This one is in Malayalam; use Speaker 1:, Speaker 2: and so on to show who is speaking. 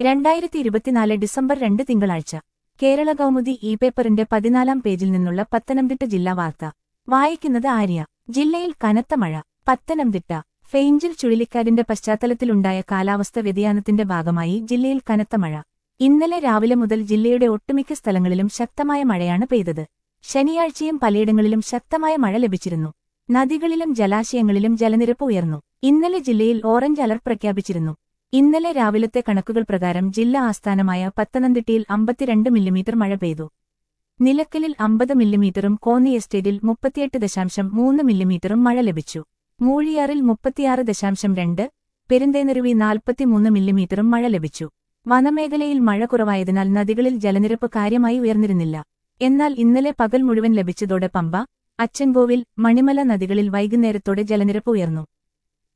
Speaker 1: രണ്ടായിരത്തി ഇരുപത്തിനാല് ഡിസംബർ രണ്ട് തിങ്കളാഴ്ച കേരള കൗമുദി ഇ പേപ്പറിന്റെ പതിനാലാം പേജിൽ നിന്നുള്ള പത്തനംതിട്ട ജില്ലാ വാർത്ത വായിക്കുന്നത് ആര്യ ജില്ലയിൽ കനത്ത മഴ പത്തനംതിട്ട ഫെയിഞ്ചിൽ ചുഴലിക്കാറ്റിന്റെ പശ്ചാത്തലത്തിലുണ്ടായ കാലാവസ്ഥ വ്യതിയാനത്തിന്റെ ഭാഗമായി ജില്ലയിൽ കനത്ത മഴ ഇന്നലെ രാവിലെ മുതൽ ജില്ലയുടെ ഒട്ടുമിക്ക സ്ഥലങ്ങളിലും ശക്തമായ മഴയാണ് പെയ്തത് ശനിയാഴ്ചയും പലയിടങ്ങളിലും ശക്തമായ മഴ ലഭിച്ചിരുന്നു നദികളിലും ജലാശയങ്ങളിലും ജലനിരപ്പ് ഉയർന്നു ഇന്നലെ ജില്ലയിൽ ഓറഞ്ച് അലർട്ട് പ്രഖ്യാപിച്ചിരുന്നു ഇന്നലെ രാവിലത്തെ കണക്കുകൾ പ്രകാരം ജില്ലാ ആസ്ഥാനമായ പത്തനംതിട്ടയിൽ അമ്പത്തിരണ്ട് മില്ലിമീറ്റർ മഴ പെയ്തു നിലക്കലിൽ അമ്പത് മില്ലിമീറ്ററും കോന്നി എസ്റ്റേറ്റിൽ മുപ്പത്തിയെട്ട് ദശാംശം മൂന്ന് മില്ലിമീറ്ററും മഴ ലഭിച്ചു മൂഴിയാറിൽ മുപ്പത്തിയാറ് ദശാംശം രണ്ട് പെരുന്തേനരുവി നാൽപ്പത്തിമൂന്ന് മില്ലിമീറ്ററും മഴ ലഭിച്ചു വനമേഖലയിൽ മഴ കുറവായതിനാൽ നദികളിൽ ജലനിരപ്പ് കാര്യമായി ഉയർന്നിരുന്നില്ല എന്നാൽ ഇന്നലെ പകൽ മുഴുവൻ ലഭിച്ചതോടെ പമ്പ അച്ചൻകോവിൽ മണിമല നദികളിൽ വൈകുന്നേരത്തോടെ ജലനിരപ്പ് ഉയർന്നു